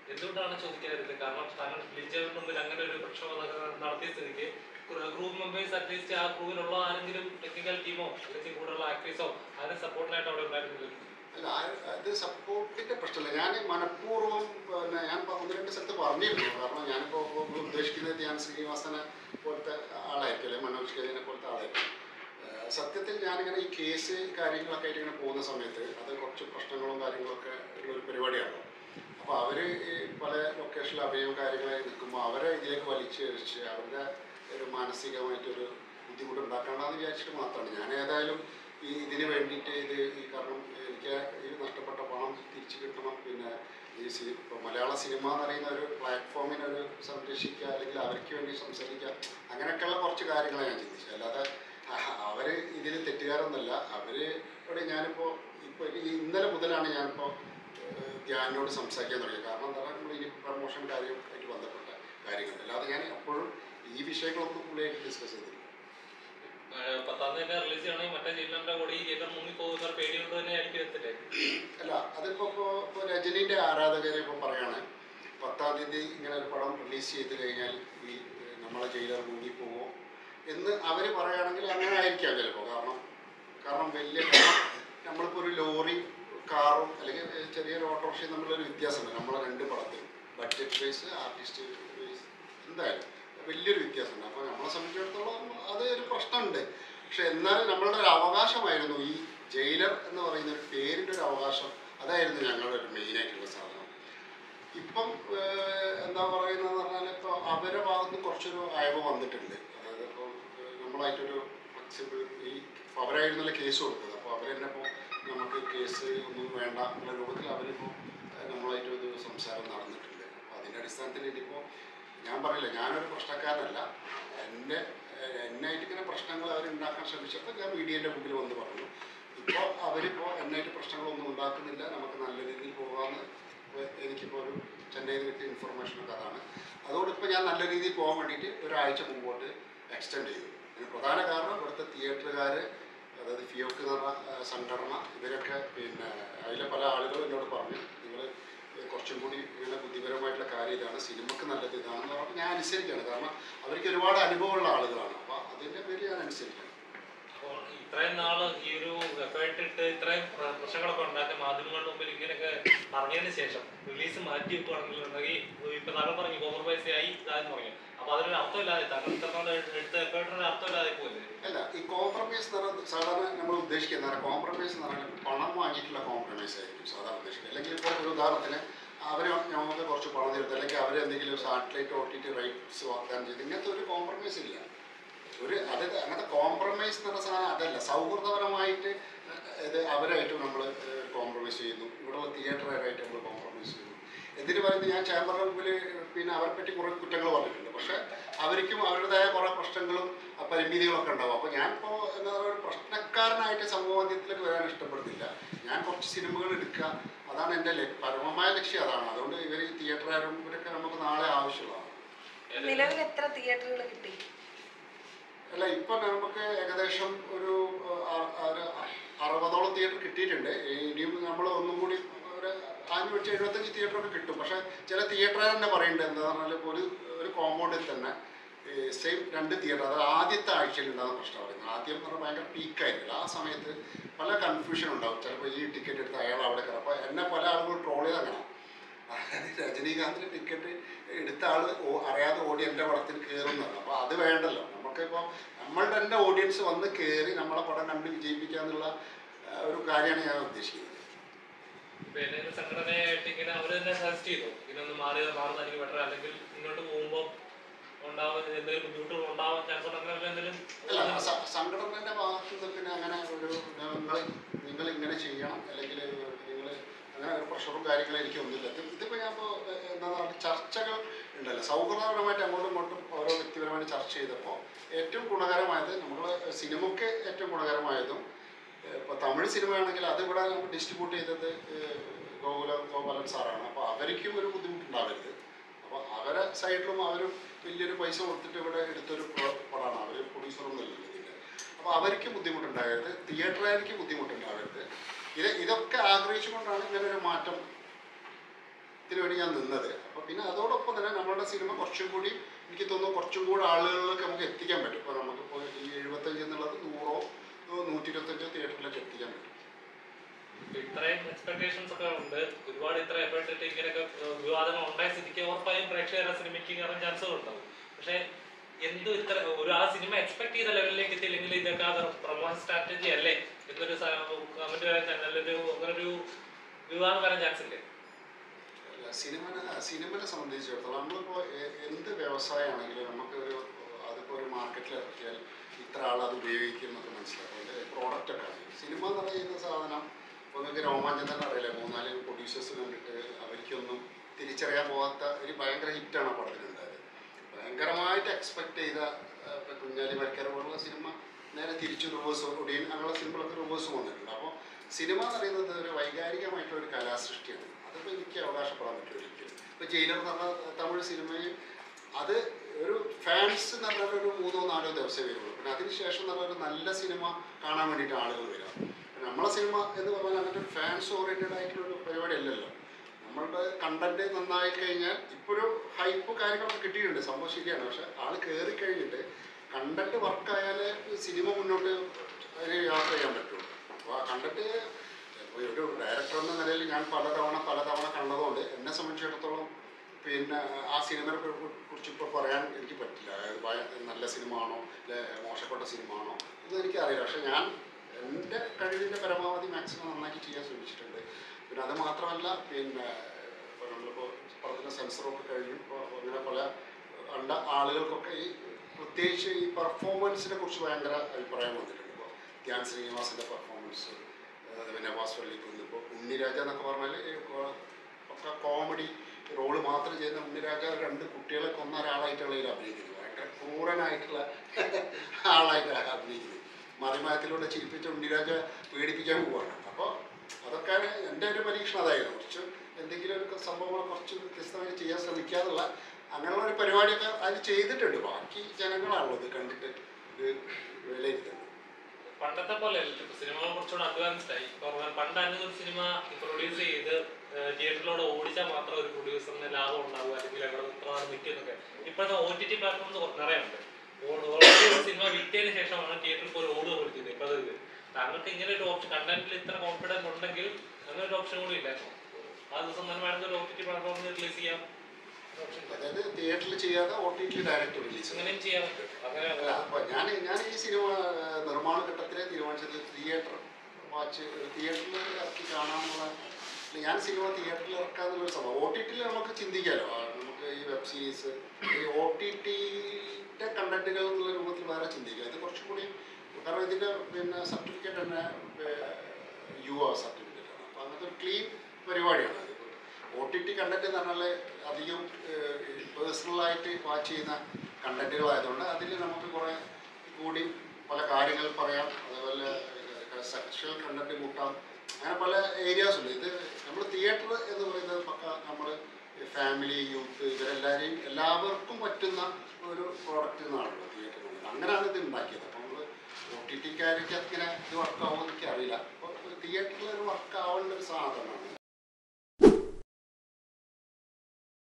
എന്തുകൊണ്ടാണ് ചോദിക്കാതിരുന്നത് കാരണം താങ്കൾ വിളിച്ചതിന് മുമ്പിൽ അങ്ങനെ ഒരു പ്രക്ഷോഭം നട- നടത്തിയ സ്ഥിതിക്ക് ഗ്രൂപ്പ് മെമ്പേഴ്സ് അറ്റ്ലീസ്റ്റ് ആ ഗ്രൂപ്പിലുള്ള ആരെങ്കിലും ടെക്നിക്കൽ ടീമോ അല്ലെങ്കിൽ കൂടെയുള്ള ആക്ടേഴ്സോ അതിന് സപ്പോർട്ടിനായിട്ട് അവിടെ ഉണ്ടായിരുന്നില്ല അല്ല ആ- അത് സപ്പോർട്ടിന്റെ പ്രശ്നമല്ല ഞാൻ മനഃപൂർവ്വം പിന്നെ ഞാൻ പ- ഒന്ന് രണ്ട് സ്ഥലത്ത് പറഞ്ഞിരുന്നു കാരണം ഞാനിപ്പോൾ ഉദ്ദേശിക്കുന്നത് ധ്യാൻ ശ്രീനിവാസനെ പോലത്തെ ആളായിരിക്കും അല്ലെങ്കിൽ മനോജ് കെലിനെ പോലത്തെ ആളായിരിക്കും ഏഹ് സത്യത്തിൽ ഞാനിങ്ങനെ ഈ കേസ് കാര്യങ്ങളൊക്കെ ആയിട്ട് ഇങ്ങനെ പോകുന്ന സമയത്ത് അത് കുറച്ച് പ്രശ്നങ്ങളും കാര്യങ്ങളൊക്കെ ഉള്ള ഒരു പരിപാടിയാണ് അപ്പോൾ അവർ ഈ പല ലൊക്കേഷനിൽ അഭയവും കാര്യങ്ങളായി നിൽക്കുമ്പോൾ അവരെ ഇതിലേക്ക് വലിച്ചഴിച്ച് അവരുടെ ഒരു മാനസികമായിട്ടൊരു ബുദ്ധിമുട്ടുണ്ടാക്കണമെന്ന് വിചാരിച്ചിട്ട് മാത്രമാണ് ഞാൻ ഏതായാലും ഈ ഇതിന് വേണ്ടിയിട്ട് ഇത് ഈ കാരണം എനിക്ക് ഈ നഷ്ടപ്പെട്ട പണം തിരിച്ചു കിട്ടണം പിന്നെ ഈ സി ഇപ്പോൾ മലയാള സിനിമ എന്ന് പറയുന്ന ഒരു പ്ലാറ്റ്ഫോമിനെ ഒരു സംരക്ഷിക്കുക അല്ലെങ്കിൽ അവർക്ക് വേണ്ടി സംസാരിക്കുക അങ്ങനെയൊക്കെയുള്ള കുറച്ച് കാര്യങ്ങളെ ഞാൻ ചിന്തിച്ചു അല്ലാതെ അവർ ഇതിൽ തെറ്റുകാരൊന്നുമല്ല അവർ ഇവിടെ ഞാനിപ്പോൾ ഇപ്പോൾ ഈ ഇന്നലെ മുതലാണ് ഞാനിപ്പോൾ ധ്യാനോട് സംസാരിക്കാൻ തുടങ്ങിയത് കാരണം എന്താ പറയുക നമ്മൾ ഈ പ്രമോഷൻ കാര്യമായിട്ട് ബന്ധപ്പെട്ട കാര്യങ്ങൾ അല്ലാതെ ഞാൻ എപ്പോഴും ഈ വിഷയങ്ങളൊന്നും പുള്ളിയായിട്ട് ഡിസ്കസ് ചെയ്തില്ല ഏഹ് പത്താം തീയതി റിലീസ് ചെയ്യണമെങ്കിൽ മറ്റേ ജില്ലന്റെ കൂടെ ഈ ജയിലർ മുങ്ങി പോകുന്ന ഒരു പേടി കൊണ്ട് തന്നെ ആയിരിക്കും എത്തില്ലേ അല്ല അതിപ്പോൾ ഇപ്പോൾ ഇപ്പോൾ രജനീൻ്റെ ആരാധകരെ ഇപ്പോൾ പറയാണ് പത്താം തീയതി ഇങ്ങനെ ഒരു പടം റിലീസ് ചെയ്ത് കഴിഞ്ഞാൽ ഈ ഏഹ്, നമ്മളെ ജയിലർ മുങ്ങിപ്പോവോ എന്ന് അവർ പറയുകയാണെങ്കിൽ അങ്ങനെ ആയിരിക്കാം ചിലപ്പോൾ കാരണം കാരണം വലിയ കാരണം നമ്മളിപ്പോൾ ഒരു ലോറി കാറും അല്ലെങ്കിൽ ഏഹ്, ചെറിയൊരു ഓട്ടോറിക്ഷയും തമ്മിലൊരു വ്യത്യാസമുണ്ട് നമ്മളെ രണ്ട് പടത്തിൽ ബഡ്ജറ്റ് ബേസ് ആർട്ടിസ്റ്റ് ബേസ് എന്തായാലും വലിയൊരു വ്യത്യാസമുണ്ട് അപ്പോൾ നമ്മളെ സംബന്ധിച്ചിടത്തോളം അത് ഒരു പ്രശ്നമുണ്ട് പക്ഷെ എന്നാലും നമ്മളുടെ ഒരു അവകാശമായിരുന്നു ഈ ജയിലർ എന്ന് പറയുന്ന ഒരു പേരിൻ്റെ ഒരു അവകാശം അതായിരുന്നു ഞങ്ങളുടെ ഒരു മെയിനായിട്ടുള്ള സാധനം ഇപ്പം ഏഹ്, എന്താ പറയുന്നതെന്ന് പറഞ്ഞാൽ ഇപ്പോൾ അവരുടെ ഭാഗത്ത് നിന്ന് കുറച്ചൊരു അയവ് വന്നിട്ടുണ്ട് അതായത് ഇപ്പോൾ ഏഹ്, നമ്മളായിട്ടൊരു ഫ്ലെക്സിബിൾ ഈ ഇപ്പോൾ അവരായിരുന്നല്ലോ കേസ് കൊടുത്തത് അപ്പോൾ അവർ തന്നെ ഇപ്പോൾ നമുക്ക് കേസ് ഒന്നും വേണ്ട എന്നുള്ള രൂപത്തിൽ അവരിപ്പോൾ ഏഹ്, നമ്മളായിട്ട് ഒരു സംസാരം നടന്നിട്ടുണ്ട് അപ്പോൾ അതിൻ്റെ അടിസ്ഥാനത്തിൽ ഇനിയിപ്പോൾ ഞാൻ പറയില്ല ഞാനൊരു പ്രശ്നക്കാരനല്ല എൻ്റെ ഏഹ്, എന്നായിട്ട് ഇങ്ങനെ പ്രശ്നങ്ങൾ അവർ ഉണ്ടാക്കാൻ ശ്രമിച്ചപ്പോൾ ഞാൻ മീഡിയേൻ്റെ മുമ്പിൽ വന്ന് പറഞ്ഞു ഇപ്പോൾ അവരിപ്പോൾ എന്നായിട്ട് പ്രശ്നങ്ങളൊന്നും ഉണ്ടാക്കുന്നില്ല നമുക്ക് നല്ല രീതിയിൽ പോകാമെന്ന് ഇപ്പൊ എനിക്കിപ്പോൾ ഒരു ചെന്നൈയിൽ നിന്ന് കിട്ടിയ ഇൻഫർമേഷനൊക്കെ അതാണ് അതുകൊണ്ട് ഇപ്പോൾ ഞാൻ നല്ല രീതിയിൽ പോകാൻ വേണ്ടിയിട്ട് ഒരാഴ്ച മുമ്പോട്ട് എക്സ്റ്റെൻഡ് ചെയ്തു ഇതിന് പ്രധാന കാരണം ഇവിടുത്തെ തിയേറ്ററുകാർ അതായത് ഫിയോക്ക് എന്ന് പറഞ്ഞ ആ, സംഘടന ഇവരൊക്കെ പിന്നെ അതിലെ പല ആളുകളും എന്നോട് പറഞ്ഞു നിങ്ങൾ കുറച്ചും കൂടി ഇങ്ങനെ ബുദ്ധിപരമായിട്ടുള്ള കാര്യം ഇതാണ് സിനിമക്ക് നല്ലത് ഇതാണെന്ന് പറഞ്ഞപ്പോൾ ഞാൻ അനുസരിക്കുകയാണ് കാരണം അവർക്ക് ഒരുപാട് അനുഭവമുള്ള ആളുകളാണ് അപ്പോൾ അതിൻ്റെ പേര് ഞാൻ അനുസരിക്കണം അപ്പോൾ ഇത്രയും നാള് ഈ ഒരു എഫേർട്ട് ഇട്ട് ഇത്രയും പ്ര- പ്രശ്നങ്ങളൊക്കെ ഉണ്ടാക്കി മാധ്യമങ്ങളുടെ മുമ്പിൽ ഇങ്ങനെയൊക്കെ പറഞ്ഞതിന് ശേഷം റിലീസ് മാറ്റി വെക്കുകയാണെന്നുണ്ടെങ്കിൽ ഇപ്പൊ താങ്കൾ പറഞ്ഞു കോംപ്രമൈസ് ആയി ഇതായെന്ന് പറഞ്ഞു അപ്പൊ അതിനൊരു അർത്ഥമില്ലാതെ താങ്കൾ ഇത്രത്തോളം എടുത്ത എഫേർട്ടിന് അർത്ഥമില്ലാതെ പോയില്ലേ അല്ല ഈ കോംപ്രമൈസ് എന്ന് പറഞ്ഞാൽ സാധാരണ നമ്മൾ ഉദ്ദേശിക്കുന്ന പറഞ്ഞാൽ കോംപ്രമൈസ് എന്ന് പറഞ്ഞാൽ പണം വാങ്ങിയിട്ടുള്ള കോംപ്രമൈസ് ആയിരിക്കും സാധാരണ ഉദ്ദേശിക്കുന്നത് അല്ലെങ്കിൽ ഇപ്പോൾ ഒരു ഉദാഹരണത്തിന് അവർ ഞങ്ങൾക്ക് കുറച്ച് പണം തരുന്നത് അല്ലെങ്കിൽ അവർ എന്തെങ്കിലും satellite O T T rights വാഗ്ദാനം ചെയ്ത് ഇങ്ങനത്തെ ഒരു കോംപ്രമൈസ് ഇല്ല ഒരു അത് അങ്ങനത്തെ കോംപ്രമൈസ് എന്ന് പറഞ്ഞ സാധനം അതല്ല സൗഹൃദപരമായിട്ട് ഇത് അവരായിട്ട് നമ്മൾ കോംപ്രമൈസ് ചെയ്യുന്നു ഇവിടെയുള്ള തിയേറ്ററുകാരായിട്ട് നമ്മൾ കോംപ്രമൈസ് ചെയ്യുന്നു എന്തിനു പറയുന്നത് ഞാൻ ചേംബറിന് മുമ്പിൽ പിന്നെ അവരെ പറ്റി കുറേ കുറ്റങ്ങൾ പറഞ്ഞിട്ടുണ്ട് പക്ഷേ അവർക്കും അവരുടേതായ കുറേ പ്രശ്നങ്ങളും അഹ് പരിമിതികളൊക്കെ ഉണ്ടാവും അപ്പോൾ ഞാൻ ഇപ്പോൾ എന്താ പറയുക ഒരു പ്രശ്നക്കാരനായിട്ട് സമൂഹത്തിലേക്ക് വരാൻ ഇഷ്ടപ്പെടുന്നില്ല ഞാൻ കുറച്ച് സിനിമകൾ എടുക്കുക അതാണ് എൻ്റെ ല- പരമമായ ലക്ഷ്യം അതാണ് അതുകൊണ്ട് ഇവർ ഈ തിയേറ്ററുകാരും ഇവരൊക്കെ നമുക്ക് നാളെ ആവശ്യമുള്ളതാണ് നിലവിൽ എത്ര തിയേറ്ററുകൾ കിട്ടി അല്ല ഇപ്പൊ നമുക്ക് ഏകദേശം ഒരു അഹ്, അ- ഒരു അറുപതോളം തിയേറ്റർ കിട്ടിയിട്ടുണ്ട് ഇനിയും നമ്മൾ ഒന്നും കൂടി ഒരു അഞ്ച് വെച്ച് എഴുപത്തഞ്ച് തിയേറ്ററൊക്കെ കിട്ടും പക്ഷെ ചില തിയേറ്റർ തന്നെ പറയുന്നുണ്ട് എന്താ പറഞ്ഞാൽ ഇപ്പോൾ ഒരു ഒരു കോമ്പൗണ്ടിൽ തന്നെ സെയിം രണ്ട് തിയേറ്റർ അതായത് ആദ്യത്തെ ആഴ്ചയിൽ ഉണ്ടാകുന്ന പ്രശ്നം പറയുന്നത് ആദ്യം എന്ന് പറഞ്ഞാൽ ഭയങ്കര പീക്കായിരിക്കില്ല ആ സമയത്ത് പല കൺഫ്യൂഷൻ ഉണ്ടാവും ചിലപ്പോൾ ഈ ടിക്കറ്റ് എടുത്ത് അയാൾ അവിടെ കയറും അപ്പോൾ എന്നെ പല ആളുകൾ ട്രോൾ ചെയ്ത് അങ്ങനെ അതായത് രജനീകാന്തിന് ടിക്കറ്റ് എടുത്ത ആൾ അറിയാതെ ഓടി എൻ്റെ പടത്തിൽ കയറുന്നതാണ് അപ്പോൾ അത് വേണ്ടല്ലോ നമുക്കിപ്പോൾ നമ്മളുടെ എൻ്റെ ഓഡിയൻസ് വന്ന് കയറി നമ്മളെ പടം കണ്ട് വിജയിപ്പിക്കുക എന്നുള്ള ആ, ഒരു കാര്യമാണ് ഞാൻ ഉദ്ദേശിക്കുന്നത് പിന്നെ ഒരു സംഘടനയായിട്ട് ഇങ്ങനെ അവർ തന്നെ സജസ്റ്റ് ചെയ്തു ഇതിനൊന്ന് മാറി മാറുന്നതായിരിക്കും ബെറ്റർ അല്ലെങ്കിൽ മുന്നോട്ട് പോകുമ്പോൾ ഉണ്ടാവുന്ന എന്തെങ്കിലും ബുദ്ധിമുട്ടുകൾ ഉണ്ടാവാൻ ചാൻസ് ഉണ്ടെങ്കിൽ എന്തെങ്കിലും അല്ല സ- സംഘടനയുടെ ഭാഗത്ത് നിന്ന് പിന്നെ അങ്ങനെ ഒരു നിങ്ങൾ നിങ്ങൾ ഇങ്ങനെ ചെയ്യണം അല്ലെങ്കിൽ നിങ്ങൾ അങ്ങനെ ഒരു പ്രഷറും കാര്യങ്ങളും എനിക്കൊന്നുമില്ല ഇത് ഇതിപ്പോൾ ഞാൻ ഇപ്പോൾ എന്താ പറയുക ചർച്ചകൾ ഉണ്ടല്ലോ സൗഹൃദപരമായിട്ട് അങ്ങോട്ടും ഇങ്ങോട്ടും ഓരോ വ്യക്തിപരമായിട്ട് ചർച്ച ചെയ്തപ്പോൾ ഏറ്റവും ഗുണകരമായത് നമ്മൾ സിനിമയ്ക്ക് ഏറ്റവും ഗുണകരമായതും ഇപ്പോൾ തമിഴ് സിനിമയാണെങ്കിൽ അത് ഇവിടെ നമുക്ക് ഡിസ്ട്രിബ്യൂട്ട് ചെയ്തത് ഏഹ്, ഗോകുല ഗോപാലൻ സാറാണ് അപ്പോൾ അവർക്കും ഒരു ബുദ്ധിമുട്ടുണ്ടാവരുത് അപ്പോൾ അവരെ സൈഡിലും അവരും വലിയൊരു പൈസ കൊടുത്തിട്ട് ഇവിടെ എടുത്തൊരു പ്ര- പടമാണ് അവർ പ്രൊഡ്യൂസറൊന്നും അല്ലല്ലോ ഇതിൻ്റെ അപ്പോൾ അവർക്ക് ബുദ്ധിമുട്ടുണ്ടാകരുത് തിയേറ്ററുകാർക്ക് ബുദ്ധിമുട്ടുണ്ടാകരുത് ഇത് ഇതൊക്കെ ആഗ്രഹിച്ചുകൊണ്ടാണ് ഇങ്ങനെ ഒരു മാറ്റം ഇതിനു വേണ്ടി ഞാൻ നിന്നത് അപ്പോൾ പിന്നെ അതോടൊപ്പം തന്നെ നമ്മളുടെ സിനിമ കുറച്ചും കൂടി എനിക്ക് തോന്നുന്നു കുറച്ചും കൂടി ആളുകളിലേക്ക് നമുക്ക് എത്തിക്കാൻ പറ്റും ഇപ്പോൾ നമുക്കിപ്പോൾ ഈ എഴുപത്തഞ്ച് എന്നുള്ളത് നൂറോ നൂറ്റി ഇരുപത്തഞ്ചോ തിയേറ്ററിലേക്ക് എത്തിക്കാൻ പറ്റും ഇത്രയും എക്സ്പെക്ടേഷൻസ് ഒക്കെ ഉണ്ട് ഒരുപാട് ഇത്ര എഫേർട്ട് ഇട്ട് ഇങ്ങനെയൊക്കെ ഏഹ്, വിവാദങ്ങൾ ഉണ്ടായ സ്ഥിതിക്ക് ഉറപ്പായും പ്രേക്ഷകരുടെ സിനിമയ്ക്ക് കയറാൻ ചാൻസുകൾ ഉണ്ടാവും പക്ഷെ എന്ത് ഇത്ര ഒരു ആ സിനിമ എക്സ്പെക്ട് ചെയ്ത ലെവലിലേക്ക് എത്തിയില്ലെങ്കിൽ ഇതൊക്കെ അത് പ്രൊമോഷൻ സ്ട്രാറ്റജി അല്ലേ എന്നൊരു കമന്റ് വരാൻ ചാൻ- നല്ലൊരു അങ്ങനൊരു വിവാദം വരാൻ ചാൻസ് ഇല്ലേ അല്ല, സിനിമനെ സിനിമനെ സംബന്ധിച്ചിടത്തോളം നമ്മളിപ്പോൾ എ- എന്ത് വ്യവസായമാണെങ്കിലും നമുക്ക് ഒരു അതിപ്പോൾ ഒരു മാർക്കറ്റിൽ ഇറക്കിയാൽ ഇത്ര ആൾ അത് ഉപയോഗിക്കും എന്നൊക്കെ മനസ്സിലാക്കും അതിൻ്റെ പ്രോഡക്റ്റ് ഒക്കെ ആണ് സിനിമ എന്ന് പറയുന്ന സാധനം ഇപ്പോൾ നിങ്ങൾക്ക് രോമാഞ്ചം തന്നെ അറിയില്ല മൂന്നാല് പ്രൊഡ്യൂസേഴ്സ് കണ്ടിട്ട് അവർക്കൊന്നും തിരിച്ചറിയാൻ പോകാത്ത ഒരു ഭയങ്കര ഹിറ്റാണ് ആ പടത്തിനുണ്ടായത് ഭയങ്കരമായിട്ട് എക്സ്പെക്ട് ചെയ്ത ആ, ഇപ്പൊ കുഞ്ഞാലി മരക്കര പോലുള്ള സിനിമ നേരെ തിരിച്ചു റിവേഴ്സ് ഒടിയൻ അങ്ങനെയുള്ള സിനിമകളൊക്കെ റിവേഴ്സ് വന്നിട്ടുണ്ട് അപ്പോൾ സിനിമ എന്ന് പറയുന്നത് ഒരു വൈകാരികമായിട്ടുള്ള ഒരു കലാസൃഷ്ടിയാണ് അതിപ്പോൾ എനിക്ക് അവകാശപ്പെടാൻ പറ്റും ഒരിക്കലും ഇപ്പോൾ ജയിലർ എന്ന് പറഞ്ഞ തമിഴ് സിനിമയിൽ അത് ഒരു ഫാൻസ് എന്ന് പറഞ്ഞാൽ ഒരു മൂന്നോ നാലോ ദിവസമേ വരുള്ളൂ പിന്നെ അതിനുശേഷം എന്ന് പറഞ്ഞാൽ ഒരു നല്ല സിനിമ കാണാൻ വേണ്ടിയിട്ട് ആളുകൾ വരാം പിന്നെ നമ്മളെ സിനിമ എന്ന് പറഞ്ഞാൽ അങ്ങനത്തെ ഒരു ഫാൻസ് ഓറിയൻറ്റഡ് ആയിട്ടുള്ള ഒരു പരിപാടി അല്ലല്ലോ നമ്മളുടെ കണ്ടന്റ് നന്നായി കഴിഞ്ഞാൽ ഇപ്പോൾ ഒരു ഹൈപ്പ് കാര്യങ്ങളൊക്കെ കിട്ടിയിട്ടുണ്ട് സംഭവം ശരിയാണ് പക്ഷെ ആൾ കയറി കഴിഞ്ഞിട്ട് കണ്ടന്റ് വർക്കായാലേ സിനിമ മുന്നോട്ട് അതിന് യാത്ര ചെയ്യാൻ പറ്റുള്ളൂ അപ്പോൾ ആ കണ്ടന്റ് ഒരു ഡയറക്ടർ എന്ന നിലയിൽ ഞാൻ പലതവണ പലതവണ കണ്ടതുകൊണ്ട് എന്നെ സംബന്ധിച്ചിടത്തോളം പിന്നെ ആ സിനിമയെ കുറിച്ച് ഇപ്പോൾ പറയാൻ എനിക്ക് പറ്റില്ല അതായത് ഭയ- നല്ല സിനിമ ആണോ അല്ലെ മോശപ്പെട്ട സിനിമ ആണോ ഇതൊന്നും എനിക്കറിയില്ല പക്ഷെ ഞാൻ എൻ്റെ കഴിവിൻ്റെ പരമാവധി മാക്സിമം നന്നാക്കി ചെയ്യാൻ ശ്രമിച്ചിട്ടുണ്ട് പിന്നെ അത് മാത്രമല്ല പിന്നെ ഇപ്പോൾ നമ്മളിപ്പോൾ പറഞ്ഞ സെൻസറൊക്കെ കഴിഞ്ഞു ഇപ്പോൾ അങ്ങനെ പല കണ്ട ആളുകൾക്കൊക്കെ ഈ പ്രത്യേകിച്ച് ഈ പെർഫോമൻസിനെ കുറിച്ച് ഭയങ്കര അഭിപ്രായം വന്നിട്ടുണ്ട് ഇപ്പോൾ ധ്യാൻ ശ്രീനിവാസിൻ്റെ പെർഫോമൻസ് പിന്നെ നവാസ് പള്ളിക്കുന്ന് ഇപ്പോൾ ഉണ്ണിരാജ എന്നൊക്കെ പറഞ്ഞാൽ ഈ കൊ- ഒക്കെ കോമഡി റോള് മാത്രം ചെയ്യുന്ന ഉണ്ണിരാജ രണ്ട് കുട്ടികളെ കൊന്ന ഒരാളായിട്ടാണ് ഇതിൽ അഭിനയിക്കുന്നത് ഭയങ്കര ക്രൂരനായിട്ടുള്ള ആളായിട്ടാണ് അഭിനയിക്കുന്നത് മറിമായത്തിലൂടെ ചിരിപ്പിച്ച ഉണ്ണിരാജ പേടിപ്പിക്കാൻ പോവാണ് അപ്പോൾ അതൊക്കെ എൻ്റെ ഒരു പരീക്ഷണം അതായിരുന്നു കുറച്ച് എന്തെങ്കിലും ഒരു സംഭവങ്ങൾ കുറച്ച് വ്യത്യസ്തമായി ചെയ്യാൻ ശ്രമിക്കാന്നുള്ള അങ്ങനെയുള്ള ഒരു പരിപാടിയൊക്കെ അത് ചെയ്തിട്ടുണ്ട് ബാക്കി ജനങ്ങളാണല്ലോ ഇത് കണ്ടിട്ട് ഇത് വിലയിരുത്തുന്നത് പണ്ടത്തെ പോലെ അല്ലല്ലോ ഇപ്പൊ സിനിമകൾ കുറച്ചുകൂടെ അഡ്വാൻസ്ഡ് ആയി ഇപ്പൊ പറഞ്ഞാൽ പണ്ട് അങ്ങനെ ഒരു സിനിമ പ്രൊഡ്യൂസ് ചെയ്ത് തിയേറ്ററിലൂടെ ഓടിച്ചാൽ മാത്രം ഒരു പ്രൊഡ്യൂസറിന് ലാഭം ഉണ്ടാവുക അല്ലെങ്കിൽ അവിടെ ഇത്ര നാൾ നിൽക്കുന്നൊക്കെ ഇപ്പോഴത്തെ ഒ ടി ടി പ്ലാറ്റ്ഫോംസ് നിറയെ ഉണ്ട് ഓൾറെഡി ഒരു സിനിമ വിറ്റതിന് ശേഷമാണ് തിയേറ്ററിൽ പോയി ഓടുക കൊടുക്കുന്നത് ഇപ്പൊ അത് താങ്കൾക്ക് ഇങ്ങനെ ഒരു ഓപ്ഷൻ കണ്ടന്റിൽ ഇത്ര കോൺഫിഡൻസ് ഉണ്ടെങ്കിൽ അങ്ങനെ ഒരു ഓപ്ഷൻ കൂടി ഇല്ലായിരുന്നു ആ ദിവസം തന്നെ വേണമെങ്കിൽ ഒരു ഒ ടി ടി പ്ലാറ്റ്ഫോമിൽ റിലീസ് ചെയ്യാം ഓപ്ഷൻ അതായത് തിയേറ്ററിൽ ചെയ്യാതെ O T T direct release അങ്ങനെയും ചെയ്യാൻ പറ്റും അങ്ങനെ അല്ല അപ്പോൾ ഞാൻ ഞാൻ ഈ സിനിമ ആ, നിർമ്മാണ ഘട്ടത്തിലെ തീരുമാനിച്ചത് തിയേറ്റർ വാച്ച് തിയേറ്ററിൽ ഇറക്കി കാണാമെന്നുള്ള അല്ല, ഞാൻ സിനിമ തിയേറ്ററിൽ ഇറക്കാന്നുള്ളൊരു സംഭവം ഒ ടി ടിയിൽ നമുക്ക് ചിന്തിക്കാമല്ലോ ആ, നമുക്ക് ഈ വെബ് സീരീസ് ഈ ഒ ടി ടിയുടെ കണ്ടന്റുകൾ എന്നുള്ള രൂപത്തിൽ വേറെ ചിന്തിക്കാം ഇത് കുറച്ചും കൂടി കാരണം ഇതിൻ്റെ പിന്നെ സർട്ടിഫിക്കറ്റ് തന്നെ യു ആ സർട്ടിഫിക്കറ്റ് ആണ് അപ്പോൾ അങ്ങനത്തെ ഒരു ക്ലീൻ പരിപാടിയാണ് അത് ഒ ടി ടി കണ്ടന്റ് എന്ന് പറഞ്ഞാൽ അധികം പേഴ്സണലായിട്ട് വാച്ച് ചെയ്യുന്ന കണ്ടന്റുകളായതുകൊണ്ട് അതിൽ നമുക്ക് കുറേ കൂടി പല കാര്യങ്ങൾ പറയാം അതേപോലെ സെക്ഷൽ കണ്ടന്റ് കൂട്ടാം അങ്ങനെ പല ഏരിയാസ് ഉണ്ട് ഇത് നമ്മൾ തിയേറ്റർ എന്ന് പറയുന്നത് പക്ക നമ്മൾ ഫാമിലി യൂത്ത് ഇവരെല്ലാവരെയും എല്ലാവർക്കും പറ്റുന്ന ഒരു പ്രോഡക്റ്റ് എന്നാണല്ലോ തിയേറ്റർ അങ്ങനെയാണ് ഇത് ഉണ്ടാക്കിയത് അപ്പോൾ നമ്മൾ ഒ ടി ടിക്കാർക്ക് അങ്ങനെ ഇത് വർക്കാവുമെന്ന് എനിക്ക് അറിയില്ല അപ്പോൾ തിയേറ്ററിൽ ഒരു വർക്കാവേണ്ട ഒരു സാധനമാണ്